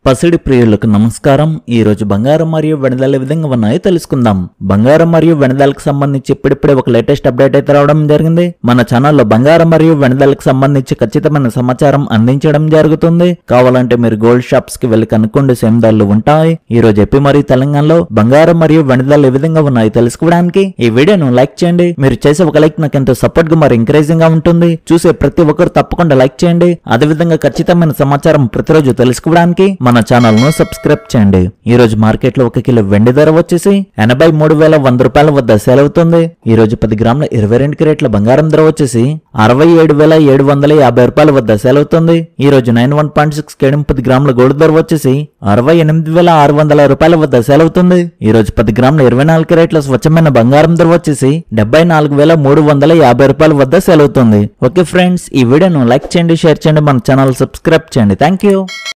పసిడి ప్రియులకు నమస్కారం ఈ రోజు బంగారం మరియు వెనదాల విధంగా ఉన్నాయో తెలుసుకుందాం బంగారం మరియు వెనదాలకు సంబంధించి ఇప్పుడిప్పుడే ఒక లేటెస్ట్ అప్డేట్ అయితే రావడం జరిగింది మన ఛానల్లో బంగారం మరియు వెనదాలకు సంబంధించి ఖచ్చితమైన సమాచారం అందించడం జరుగుతుంది కావాలంటే మీరు గోల్డ్ షాప్స్ కి వెళ్లి కనుక్కోండి సేమ్ ధరలు ఉంటాయి ఈ రోజు ఎప్పి మరియు తెలంగాణలో బంగారం మరియు వెనదాలు ఏ విధంగా ఉన్నాయో తెలుసుకోవడానికి ఈ వీడియోను లైక్ చేయండి మీరు చేసే ఒక లైక్ నాకు ఎంతో సపోర్ట్ గా మరి ఎంకరేజింగ్ గా ఉంటుంది చూసే ప్రతి ఒక్కరు తప్పకుండా లైక్ చేయండి అదే విధంగా ఖచ్చితమైన సమాచారం ప్రతిరోజు తెలుసుకోవడానికి మన ఛానల్ ను సబ్స్క్రైబ్ చేయండి ఈ రోజు మార్కెట్ లో ఒక కిలో వెండి ధర వచ్చేసి ఎనభై మూడు వేల వంద రూపాయల వద్ద సేల్ అవుతుంది ఈ రోజు పది గ్రాముల ఇరవై రెండు కిరేట్ల బంగారం ధర వచ్చేసి అరవై ఏడు వేల ఏడు వందల యాభై రూపాయల వద్ద సేల్ అవుతుంది ఈ రోజు నైన్ వన్ పాయింట్ సిక్స్ కేడం పది గ్రాముల గోల్డ్ ధర వచ్చేసి అరవై ఎనిమిది వేల ఆరు వందల రూపాయల వద్ద సేల్ అవుతుంది ఈ రోజు పది గ్రాముల ఇరవై నాలుగు కిరేట్ల స్వచ్ఛమైన బంగారం ధర వచ్చేసి డెబ్బై నాలుగు వేల మూడు వందల యాభై రూపాయల వద్ద సేల్ అవుతుంది ఓకే ఫ్రెండ్స్ ఈ వీడియోను లైక్ చేయండి షేర్ చేయండి మన ఛానల్ సబ్స్క్రైబ్ చేయండి థ్యాంక్ యూ